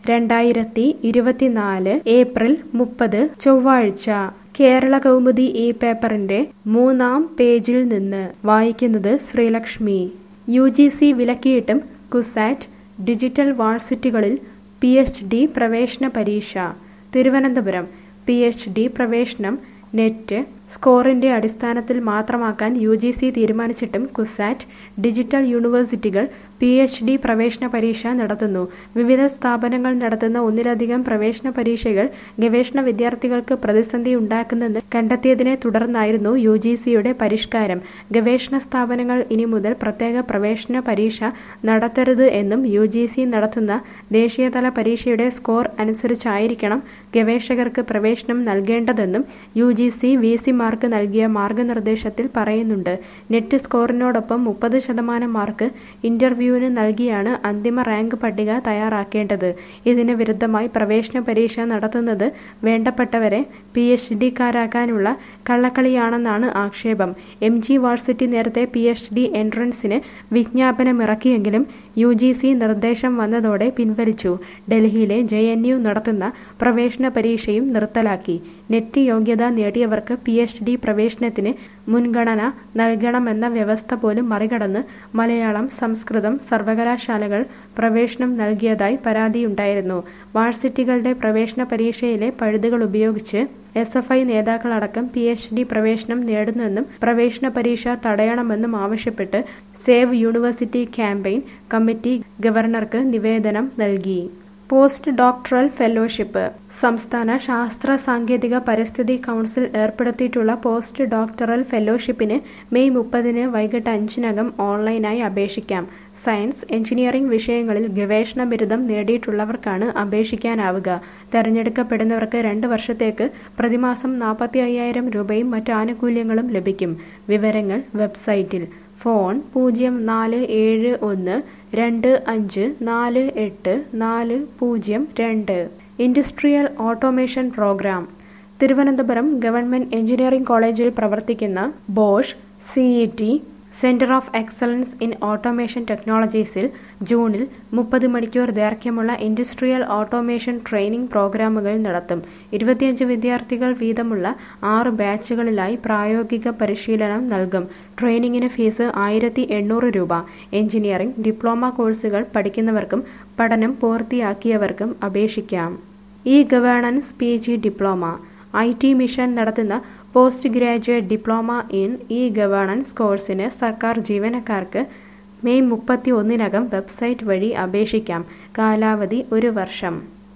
രണ്ടായിരത്തി ഇരുപത്തിനാല് ഏപ്രിൽ മുപ്പത് ചൊവ്വാഴ്ച കേരള കൗമുദി ഈ പേപ്പറിന്റെ മൂന്നാം പേജിൽ നിന്ന് വായിക്കുന്നത് ശ്രീലക്ഷ്മി യു ജി സി വിലക്കിയിട്ടും കുസാറ്റ് ഡിജിറ്റൽ വാഴ്സിറ്റികളിൽ പി എച്ച് ഡി പ്രവേശന പരീക്ഷ തിരുവനന്തപുരം പി എച്ച് ഡി പ്രവേശനം നെറ്റ് സ്കോറിന്റെ അടിസ്ഥാനത്തിൽ മാത്രമാക്കാൻ യു ജി സി തീരുമാനിച്ചിട്ടും കുസാറ്റ് ഡിജിറ്റൽ യൂണിവേഴ്സിറ്റികൾ പി എച്ച് ഡി പ്രവേശന പരീക്ഷ നടത്തുന്നു വിവിധ സ്ഥാപനങ്ങൾ നടത്തുന്ന ഒന്നിലധികം പ്രവേശന പരീക്ഷകൾ ഗവേഷണ വിദ്യാർത്ഥികൾക്ക് പ്രതിസന്ധി ഉണ്ടാക്കുന്നെന്ന് കണ്ടെത്തിയതിനെ തുടർന്നായിരുന്നു യു ജി സിയുടെ പരിഷ്കാരം ഗവേഷണ സ്ഥാപനങ്ങൾ ഇനി മുതൽ പ്രത്യേക പ്രവേശന പരീക്ഷ നടത്തരുത് എന്നും യു ജി സി നടത്തുന്ന ദേശീയതല പരീക്ഷയുടെ സ്കോർ അനുസരിച്ചായിരിക്കണം ഗവേഷകർക്ക് പ്രവേശനം നൽകേണ്ടതെന്നും U G C V C mark നൽകിയ മാർഗനിർദ്ദേശത്തിൽ പറയുന്നുണ്ട് നെറ്റ് സ്കോറിനോടൊപ്പം മുപ്പത് ശതമാനം മാർക്ക് ഇന്റർവ്യൂവിന് നൽകിയാണ് അന്തിമ റാങ്ക് പട്ടിക തയ്യാറാക്കേണ്ടത് ഇതിന് വിരുദ്ധമായി പ്രവേശന പരീക്ഷ നടത്തുന്നത് വേണ്ടപ്പെട്ടവരെ പി എച്ച് ഡിക്കാരാക്കാനുള്ള കള്ളക്കളിയാണെന്നാണ് ആക്ഷേപം എം ജി വാഴ്സിറ്റി നേരത്തെ പി എച്ച് ഡി എൻട്രൻസിന് വിജ്ഞാപനമിറക്കിയെങ്കിലും യു ജി സി നിർദ്ദേശം വന്നതോടെ പിൻവലിച്ചു ഡൽഹിയിലെ ജെ എൻ യു നടത്തുന്ന പ്രവേശന പരീക്ഷയും നിർത്തലാക്കി നെറ്റ് യോഗ്യത നേടിയവർക്ക് പി എച്ച് ഡി പ്രവേശനത്തിന് മുൻഗണന നൽകണമെന്ന വ്യവസ്ഥ പോലും മറികടന്ന് മലയാളം സംസ്കൃതം സർവകലാശാലകൾ പ്രവേശനം നൽകിയതായി പരാതിയുണ്ടായിരുന്നു വാഴ്സിറ്റികളുടെ പ്രവേശന പരീക്ഷയിലെ പഴുതുകൾ ഉപയോഗിച്ച് എസ് എഫ് ഐ നേതാക്കളടക്കം പി എച്ച് ഡി പ്രവേശനം നേടുന്നെന്നും പ്രവേശന പരീക്ഷ തടയണമെന്നും ആവശ്യപ്പെട്ട് സേവ് യൂണിവേഴ്സിറ്റി ക്യാമ്പയിൻ കമ്മിറ്റി ഗവർണർക്ക് നിവേദനം നൽകി പോസ്റ്റ് ഡോക്ടറൽ ഫെലോഷിപ്പ് സംസ്ഥാന ശാസ്ത്ര സാങ്കേതിക പരിസ്ഥിതി കൗൺസിൽ ഏർപ്പെടുത്തിയിട്ടുള്ള പോസ്റ്റ് ഡോക്ടറൽ ഫെലോഷിപ്പിന് മെയ് മുപ്പതിന് വൈകിട്ട് അഞ്ചിനകം ഓൺലൈനായി അപേക്ഷിക്കാം സയൻസ് എഞ്ചിനീയറിംഗ് വിഷയങ്ങളിൽ ഗവേഷണ ബിരുദം നേടിയിട്ടുള്ളവർക്കാണ് അപേക്ഷിക്കാനാവുക തെരഞ്ഞെടുക്കപ്പെടുന്നവർക്ക് രണ്ട് വർഷത്തേക്ക് പ്രതിമാസം നാൽപ്പത്തി അയ്യായിരം രൂപയും മറ്റ് ആനുകൂല്യങ്ങളും ലഭിക്കും വിവരങ്ങൾ വെബ്സൈറ്റിൽ ഫോൺ പൂജ്യം നാല് ഏഴ് ഒന്ന് രണ്ട് അഞ്ച് നാല് എട്ട് നാല് പൂജ്യം രണ്ട് industrial automation programme Thiruvananthapuram government engineering കോളേജിൽ പ്രവർത്തിക്കുന്ന Bosch C E T centre of excellence in automation ടെക്നോളജീസിൽ ജൂണിൽ മുപ്പത് മണിക്കൂർ ദൈർഘ്യമുള്ള ഇൻഡസ്ട്രിയൽ ഓട്ടോമേഷൻ ട്രെയിനിംഗ് പ്രോഗ്രാമുകൾ നടത്തും ഇരുപത്തിയഞ്ച് വിദ്യാർത്ഥികൾ വീതമുള്ള ആറ് ബാച്ചുകളിലായി പ്രായോഗിക പരിശീലനം നൽകും ട്രെയിനിങ്ങിന് ഫീസ് ആയിരത്തി എണ്ണൂറ് രൂപ എഞ്ചിനീയറിംഗ് ഡിപ്ലോമ കോഴ്സുകൾ പഠിക്കുന്നവർക്കും പഠനം പൂർത്തിയാക്കിയവർക്കും അപേക്ഷിക്കാം E governance P G diploma I T mission നടത്തുന്ന post graduate diploma in E governance കോഴ്സിന് സർക്കാർ ജീവനക്കാർക്ക് മെയ് മുപ്പത്തി ഒന്നിനകം വെബ്സൈറ്റ് വഴി അപേക്ഷിക്കാം കാലാവധി ഒരു വർഷം